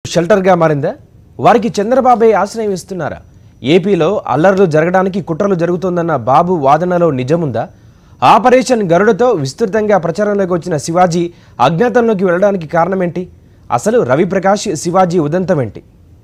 షెల్టర్గా మారిందా వారికి చంద్రబాబే ఆశ్రయం ఇస్తున్నారా ఏపీలో అల్లర్లు జరగడానికి కుట్రలు జరుగుతోందన్న బాబు వాదనలో నిజముందా ఆపరేషన్ గరుడతో విస్తృతంగా ప్రచారంలోకి వచ్చిన శివాజీ అజ్ఞాతంలోకి వెళ్ళడానికి కారణమేంటి అసలు రవిప్రకాష్ శివాజీ ఉదంతమేంటి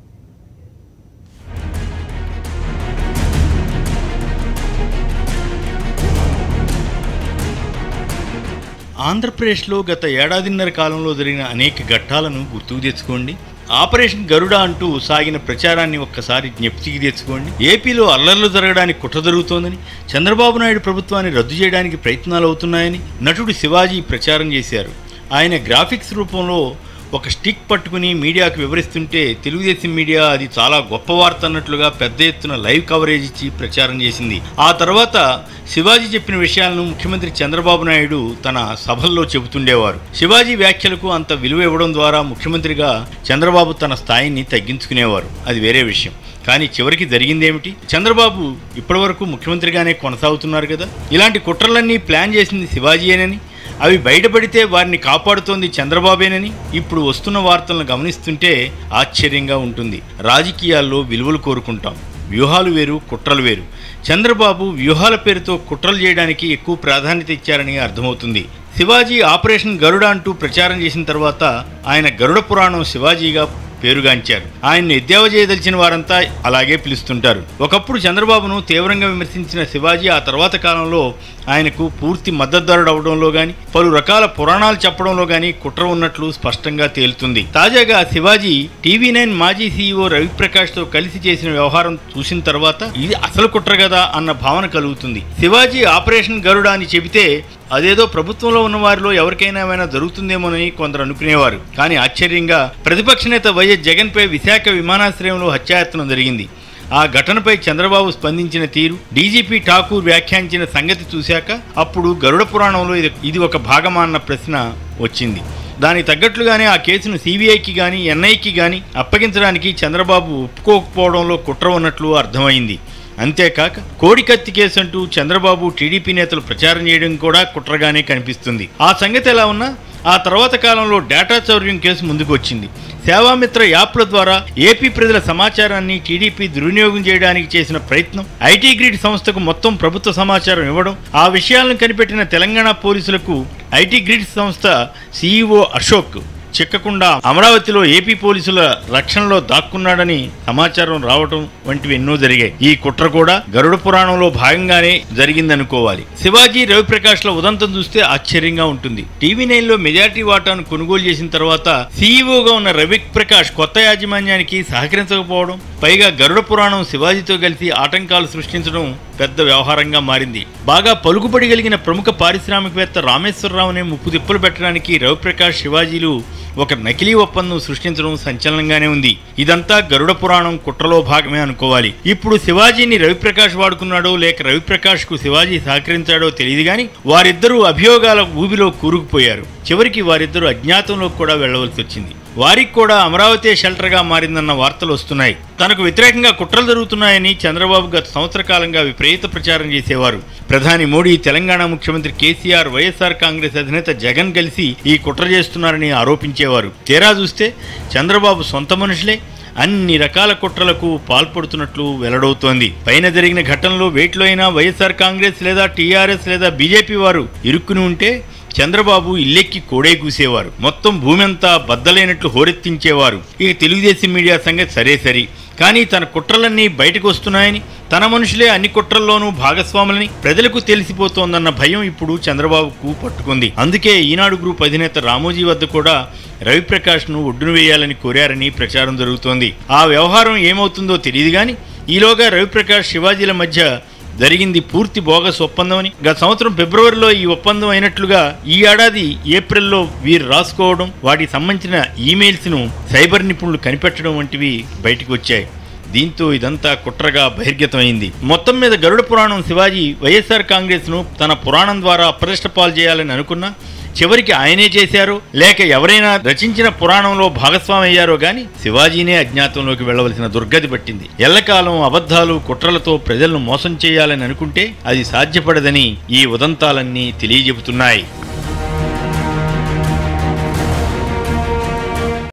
ఆంధ్రప్రదేశ్లో గత ఏడాదిన్నర కాలంలో జరిగిన అనేక ఘట్టాలను గుర్తుకు తెచ్చుకోండి ఆపరేషన్ గరుడ అంటూ సాగిన ప్రచారాన్ని ఒక్కసారి జ్ఞప్తికి తెచ్చుకోండి ఏపీలో అల్లర్లు జరగడానికి కుట్ర జరుగుతోందని చంద్రబాబు నాయుడు ప్రభుత్వాన్ని రద్దు చేయడానికి ప్రయత్నాలు అవుతున్నాయని నటుడు శివాజీ ప్రచారం చేశారు ఆయన గ్రాఫిక్స్ రూపంలో ఒక స్టిక్ పట్టుకుని మీడియాకు వివరిస్తుంటే తెలుగుదేశం మీడియా అది చాలా గొప్ప వార్త అన్నట్లుగా పెద్ద ఎత్తున లైవ్ కవరేజ్ ఇచ్చి ప్రచారం చేసింది ఆ తర్వాత శివాజీ చెప్పిన విషయాలను ముఖ్యమంత్రి చంద్రబాబు నాయుడు తన సభల్లో చెబుతుండేవారు శివాజీ వ్యాఖ్యలకు అంత విలువ ఇవ్వడం ద్వారా ముఖ్యమంత్రిగా చంద్రబాబు తన స్థాయిని తగ్గించుకునేవారు అది వేరే విషయం కానీ చివరికి జరిగిందేమిటి చంద్రబాబు ఇప్పటివరకు ముఖ్యమంత్రిగానే కొనసాగుతున్నారు కదా ఇలాంటి కుట్రలన్నీ ప్లాన్ చేసింది శివాజీయేనని అవి బయటపడితే వారిని కాపాడుతోంది చంద్రబాబేనని ఇప్పుడు వస్తున్న వార్తలను గమనిస్తుంటే ఆశ్చర్యంగా ఉంటుంది రాజకీయాల్లో విలువలు కోరుకుంటాం వ్యూహాలు వేరు కుట్రలు వేరు చంద్రబాబు వ్యూహాల పేరుతో కుట్రలు చేయడానికి ఎక్కువ ప్రాధాన్యత ఇచ్చారని అర్థమవుతుంది శివాజీ ఆపరేషన్ గరుడ అంటూ ప్రచారం చేసిన తర్వాత ఆయన గరుడ పురాణం శివాజీగా పేరుగాంచారు ఆయన్ని ఎద్దేవా చేయదలిచిన వారంతా అలాగే పిలుస్తుంటారు ఒకప్పుడు చంద్రబాబును తీవ్రంగా విమర్శించిన శివాజీ ఆ తర్వాత కాలంలో ఆయనకు పూర్తి మద్దతుదారుడు అవడంలో గాని పలు రకాల పురాణాలు చెప్పడంలో గాని కుట్ర ఉన్నట్లు స్పష్టంగా తేలుతుంది తాజాగా శివాజీ టీవీ నైన్ మాజీ సీఈఓ రవిప్రకాష్ తో కలిసి చేసిన వ్యవహారం చూసిన తర్వాత ఇది అసలు కుట్ర కదా అన్న భావన కలుగుతుంది శివాజీ ఆపరేషన్ గరుడ అని చెబితే అదేదో ప్రభుత్వంలో ఉన్న వారిలో ఎవరికైనా ఏమైనా జరుగుతుందేమోనని కొందరు అనుకునేవారు కానీ ఆశ్చర్యంగా ప్రతిపక్ష నేత వైఎస్ జగన్పై విశాఖ విమానాశ్రయంలో హత్యాయత్నం జరిగింది ఆ ఘటనపై చంద్రబాబు స్పందించిన తీరు డీజీపీ ఠాకూర్ వ్యాఖ్యానించిన సంగతి చూశాక అప్పుడు గరుడ పురాణంలో ఇది ఇది ఒక భాగమా అన్న ప్రశ్న వచ్చింది దానికి తగ్గట్లుగానే ఆ కేసును సిబిఐకి కానీ ఎన్ఐకి కానీ అప్పగించడానికి చంద్రబాబు ఒప్పుకోకపోవడంలో కుట్ర ఉన్నట్లు అర్థమైంది అంతేకాక కోడికత్తి కేసు అంటూ చంద్రబాబు టీడీపీ నేతలు ప్రచారం చేయడం కూడా కుట్రగానే కనిపిస్తుంది ఆ సంగతి ఎలా ఉన్నా ఆ తర్వాత కాలంలో డేటా చౌర్యం కేసు ముందుకు వచ్చింది సేవామిత్ర యాప్ల ద్వారా ఏపీ ప్రజల సమాచారాన్ని టీడీపీ దుర్వినియోగం చేయడానికి చేసిన ప్రయత్నం ఐటీ గ్రిడ్ సంస్థకు మొత్తం ప్రభుత్వ సమాచారం ఇవ్వడం ఆ విషయాలను కనిపెట్టిన తెలంగాణ పోలీసులకు ఐటీ గ్రిడ్ సంస్థ సీఈఓ అశోక్ చిక్కకుండా అమరావతిలో ఏపీ పోలీసుల రక్షణలో దాక్కున్నాడని సమాచారం రావటం వంటివి ఎన్నో జరిగాయి ఈ కుట్ర కూడా గరుడ పురాణంలో భాగంగానే జరిగిందనుకోవాలి శివాజీ రవిప్రకాష్ ల ఉదంతం చూస్తే ఆశ్చర్యంగా ఉంటుంది టీవీ నైన్ లో మెజారిటీ వాటాను కొనుగోలు చేసిన తర్వాత సీఈఓగా ఉన్న రవి ప్రకాష్ కొత్త యాజమాన్యానికి సహకరించకపోవడం పైగా గరుడ పురాణం శివాజీతో కలిసి ఆటంకాలు సృష్టించడం పెద్ద వ్యవహారంగా మారింది బాగా పలుకుబడి కలిగిన ప్రముఖ పారిశ్రామికవేత్త రామేశ్వరరావునే ముప్పు తిప్పలు పెట్టడానికి రవిప్రకాష్ శివాజీలు ఒక నకిలీ ఒప్పందం సృష్టించడం సంచలనంగానే ఉంది ఇదంతా గరుడ పురాణం కుట్రలో భాగమే అనుకోవాలి ఇప్పుడు శివాజీని రవిప్రకాష్ వాడుకున్నాడో లేక రవిప్రకాష్ కు శివాజీ సహకరించాడో తెలియదు గాని వారిద్దరూ అభియోగాల ఊబిలో కూరుకుపోయారు చివరికి వారిద్దరూ అజ్ఞాతంలోకి కూడా వెళ్లవలసి వచ్చింది వారికి కూడా అమరావతి షెల్టర్గా మారిందన్న వార్తలు వస్తున్నాయి తనకు వ్యతిరేకంగా కుట్రలు జరుగుతున్నాయని చంద్రబాబు గత సంవత్సర కాలంగా విపరీత ప్రచారం చేసేవారు ప్రధాని మోడీ తెలంగాణ ముఖ్యమంత్రి కేసీఆర్ వైఎస్ఆర్ కాంగ్రెస్ అధినేత జగన్ కలిసి ఈ కుట్ర చేస్తున్నారని ఆరోపించేవారు తీరా చూస్తే చంద్రబాబు సొంత మనుషులే అన్ని రకాల కుట్రలకు పాల్పడుతున్నట్లు వెల్లడవుతోంది పైన జరిగిన ఘటనలో వేటిలో అయినా వైఎస్ఆర్ కాంగ్రెస్ లేదా టీఆర్ఎస్ లేదా బీజేపీ వారు ఇరుక్కుని ఉంటే చంద్రబాబు ఇల్లెక్కి కోడే కూసేవారు మొత్తం భూమి అంతా బద్దలైనట్లు హోరెత్తించేవారు ఇక తెలుగుదేశం మీడియా సంగతి సరే సరి కానీ తన కుట్రలన్నీ బయటకు వస్తున్నాయని తన మనుషులే అన్ని కుట్రల్లోనూ భాగస్వాములని ప్రజలకు తెలిసిపోతోందన్న భయం ఇప్పుడు చంద్రబాబుకు పట్టుకుంది అందుకే ఈనాడు గ్రూప్ అధినేత రామోజీ వద్ద కూడా రవిప్రకాష్ను ఒడ్డును వేయాలని కోరారని ప్రచారం జరుగుతోంది ఆ వ్యవహారం ఏమవుతుందో తెలియదు కానీ ఈలోగా రవిప్రకాష్ శివాజీల మధ్య జరిగింది పూర్తి బోగస్ ఒప్పందమని గత సంవత్సరం ఫిబ్రవరిలో ఈ ఒప్పందం అయినట్లుగా ఈ ఏడాది ఏప్రిల్లో వీరు రాసుకోవడం వాటికి సంబంధించిన ఈమెయిల్స్ను సైబర్ నిపుణులు కనిపెట్టడం వంటివి బయటకు వచ్చాయి దీంతో ఇదంతా కుట్రగా బహిర్గతమైంది మొత్తం మీద గరుడ పురాణం శివాజీ వైఎస్ఆర్ కాంగ్రెస్ను తన పురాణం ద్వారా అప్రదిష్టపాలు చేయాలని అనుకున్నా చివరికి ఆయనే చేశారో లేక ఎవరైనా రచించిన పురాణంలో భాగస్వామి అయ్యారో గాని శివాజీనే అజ్ఞాతంలోకి వెళ్ళవలసిన దుర్గతి పట్టింది ఎల్లకాలం అబద్ధాలు కుట్రలతో ప్రజలను మోసం చేయాలని అనుకుంటే అది సాధ్యపడదని ఈ ఉదంతాలన్నీ తెలియజెబుతున్నాయి